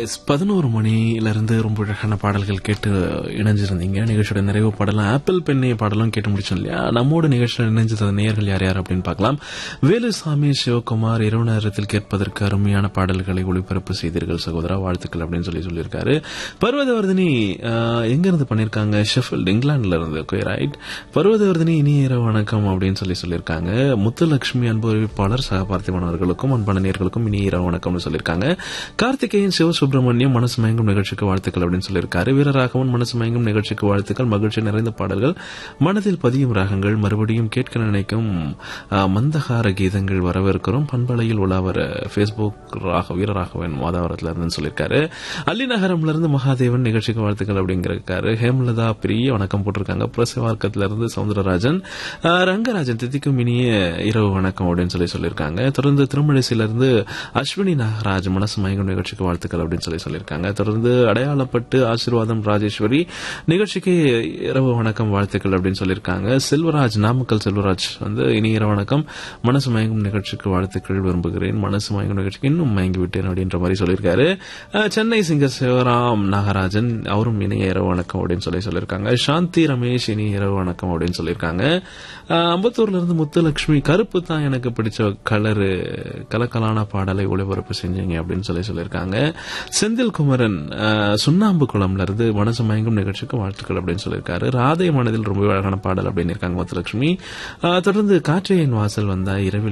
S பதினோரு மணியிலிருந்து ரொம்ப அழகான பாடல்கள் கேட்டு இணைஞ்சிருந்தீங்க நிகழ்ச்சியோட நிறைவு பாடலாம் ஆப்பிள் பெண்ணை பாடலும் கேட்டு முடிச்சோம் இல்லையா நம்மோட நிகழ்ச்சியில் இணைஞ்சிருந்த நேயர்கள் யார் யார் அப்படின்னு பார்க்கலாம் வேலுசாமி சிவகுமார் இரவு நேரத்தில் கேட்பதற்கு அருமையான பாடல்களை ஒளிபரப்பு செய்தீர்கள் சகோதரா வாழ்த்துக்கள் அப்படின்னு சொல்லி சொல்லியிருக்காரு பர்வதவர்தினி ஆஹ், எங்க இருந்து பண்ணிருக்காங்க ஷெஃபில்ட் இங்கிலாந்துல இருந்து ஓகே ரைட் பர்வதவர்தினி இனிய இரவு வணக்கம் அப்படின்னு சொல்லி சொல்லியிருக்காங்க முத்துலட்சுமி அன்பு அறிவிப்பாளர் சகபார்த்திபன் அவர்களுக்கும் அன்பான நேர்களுக்கும் இனிய இரவு வணக்கம்னு சொல்லியிருக்காங்க கார்த்திகேயன் சிவசுப்பிரமணியம் மனசு மயங்கும் நிகழ்ச்சிக்கு வாழ்த்துக்கள் அப்படின்னு சொல்லியிருக்காரு வீரராகவன் மனசு மயங்கும் நிகழ்ச்சிக்கு வாழ்த்துக்கள் மகிழ்ச்சி நிறைந்த பாடல்கள் மனதில் பதியும் ராகங்கள் மறுபடியும் கேட்க நினைக்கும் ஆ, மந்தகார கீதங்கள் வரவேற்கிறோம் பண்பலையில் உலாவர ஃபேஸ்புக் ராக வீரராகவன் மாதாவரத்துல இருந்து சொல்லியிருக்காரு அல்லிநகரம்ல இருந்து மகாதேவன் நிகழ்ச்சிக்கு வாழ்த்துக்கள் அப்படிங்கிறக்காரு ஹேமலதா பிரிய வணக்கம் போட்டிருக்காங்க புரசவார்க்கத்துல இருந்து சவுந்தரராஜன் ஆ, ரங்கராஜன் தித்திக்கும் இனிய இரவு வணக்கம் அப்படின்னு சொல்லி சொல்லியிருக்காங்க தொடர்ந்து திருமழிசையிலிருந்து அஸ்வினி நாகராஜ் மனசு மயங்கும் நிகழ்ச்சிக்கு வாழ்த்துக்கள் அப்படின்னு சொல்லி சொல்லியிருக்காங்க தொடர்ந்து அடையாளப்பட்டு ஆசீர்வாதம் ராஜேஸ்வரி நிகழ்ச்சிக்கு இரவு வணக்கம் வாழ்த்துக்கள் அப்படின்னு சொல்லியிருக்காங்க செல்வராஜ் நாமக்கல் செல்வராஜ் வந்து இனி இரவு வணக்கம் மனசு மயங்கும் நிகழ்ச்சிக்கு வாழ்த்துக்கள் விரும்புகிறேன் மனசு மயங்கும் நிகழ்ச்சிக்கு இன்னும் மயங்கி விட்டேன் அப்படின்ற மாதிரி சொல்லியிருக்காரு அஹ், சென்னை சிங்கர் சிவராம் நாகராஜன் அவரும் இனிய இரவு வணக்கம் அப்படின்னு சொல்லி சொல்லியிருக்காங்க சாந்தி ரமேஷ் இனிய இரவு வணக்கம் அப்படின்னு சொல்லியிருக்காங்க அஹ், அம்பத்தூர்ல இருந்து முத்துலட்சுமி கருப்பு தான் எனக்கு பிடிச்ச கலரு கலக்கலான பாடலை ஒளிபரப்பு செஞ்சீங்க அப்படின்னு சொல்லி சொல்லியிருக்காங்க செந்தில் குமரன் அஹ், சுண்ணாம்பு குளம்ல இருந்து மனசு மயங்கும் நிகழ்ச்சிக்கு வாழ்த்துக்கள் அப்படின்னு சொல்லியிருக்காரு ராதை மனதில் ரொம்ப அழகான பாடல் அப்படின்னு இருக்காங்க முத்துலட்சுமி அஹ், தொடர்ந்து காற்றையின் வாசல் வந்தா இரவில்